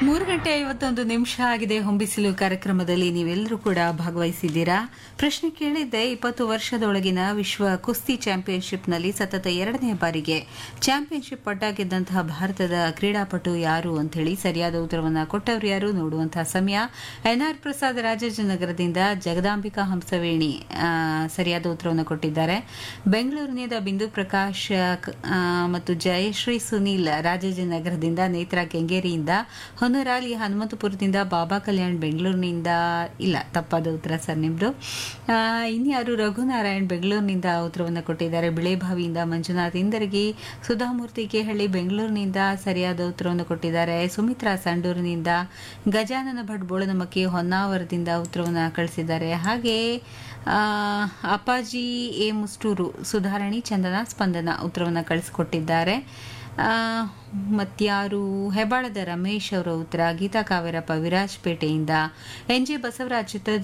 ಮೂರು ಗಂಟೆ ಐವತ್ತೊಂದು ನಿಮಿಷ ಆಗಿದೆ ಹೊಂಬಿಸಿಲು ಕಾರ್ಯಕ್ರಮದಲ್ಲಿ ನೀವೆಲ್ಲರೂ ಕೂಡ ಭಾಗವಹಿಸಿದ್ದೀರಾ ಪ್ರಶ್ನೆ ಕೇಳಿದ್ದೆ ಇಪ್ಪತ್ತು ವರ್ಷದೊಳಗಿನ ವಿಶ್ವ ಕುಸ್ತಿ ಚಾಂಪಿಯನ್ಶಿಪ್ನಲ್ಲಿ ಸತತ ಎರಡನೇ ಬಾರಿಗೆ ಚಾಂಪಿಯನ್ಶಿಪ್ ಪಟ್ಟ ಗೆದ್ದಂತಹ ಭಾರತದ ಕ್ರೀಡಾಪಟು ಯಾರು ಅಂತ ಹೇಳಿ ಸರಿಯಾದ ಉತ್ತರವನ್ನು ಕೊಟ್ಟವರು ಯಾರು ನೋಡುವಂತಹ ಸಮಯ ಎನ್ಆರ್ ಪ್ರಸಾದ್ ರಾಜಾಜಿನಗರದಿಂದ ಜಗದಾಂಬಿಕಾ ಹಂಸವೇಣಿ ಆ, ಸರಿಯಾದ ಉತ್ತರವನ್ನು ಕೊಟ್ಟಿದ್ದಾರೆ ಬೆಂಗಳೂರಿನಿಂದ ಬಿಂದು ಪ್ರಕಾಶ್ ಆ, ಮತ್ತು ಜಯಶ್ರೀ ಸುನೀಲ್ ರಾಜಾಜಿನಗರದಿಂದ ನೇತ್ರಾ ಕೆಂಗೇರಿಯಿಂದ ಹೊನ್ನರಾಲಿ ಹನುಮಂತಪುರದಿಂದ ಬಾಬಾ ಕಲ್ಯಾಣ್ ಬೆಂಗಳೂರಿನಿಂದ ಇಲ್ಲ ತಪ್ಪಾದ ಉತ್ತರ ಸರ್ ನಿಮ್ದು ಆ, ಇನ್ಯಾರು ರಘುನಾರಾಯಣ್ ಬೆಂಗಳೂರಿನಿಂದ ಉತ್ತರವನ್ನು ಕೊಟ್ಟಿದ್ದಾರೆ ಬಿಳೆಬಾವಿಯಿಂದ ಮಂಜುನಾಥ್ ಇಂದರ್ಗಿ ಸುಧಾಮೂರ್ತಿ ಕೇಹಳ್ಳಿ ಬೆಂಗಳೂರಿನಿಂದ ಸರಿಯಾದ ಉತ್ತರವನ್ನು ಕೊಟ್ಟಿದ್ದಾರೆ ಸುಮಿತ್ರಾ ಸಂಡೂರಿನಿಂದ ಗಜಾನನ ಭಟ್ ಬೋಳನಮಕ್ಕಿ ಹೊನ್ನಾವರದಿಂದ ಉತ್ತರವನ್ನು ಕಳಿಸಿದ್ದಾರೆ ಹಾಗೆ ಆ, ಅಪ್ಪಾಜಿ ಎ ಮುಸ್ಟೂರು ಸುಧಾರಣಿ ಚಂದನ ಸ್ಪಂದನ ಉತ್ತರವನ್ನು ಕಳಿಸಿಕೊಟ್ಟಿದ್ದಾರೆ ಆ, ಮತ್ಯಾರು ಹೆಬ್ಬಾಳದ ರಮೇಶ್ ಅವರ ಉತ್ತರ ಗೀತಾ ಕಾವೇರಪ್ಪ ವಿರಾಜಪೇಟೆಯಿಂದ ಎನ್ ಜೆ ಬಸವರಾಜ್ ಚಿತ್ರ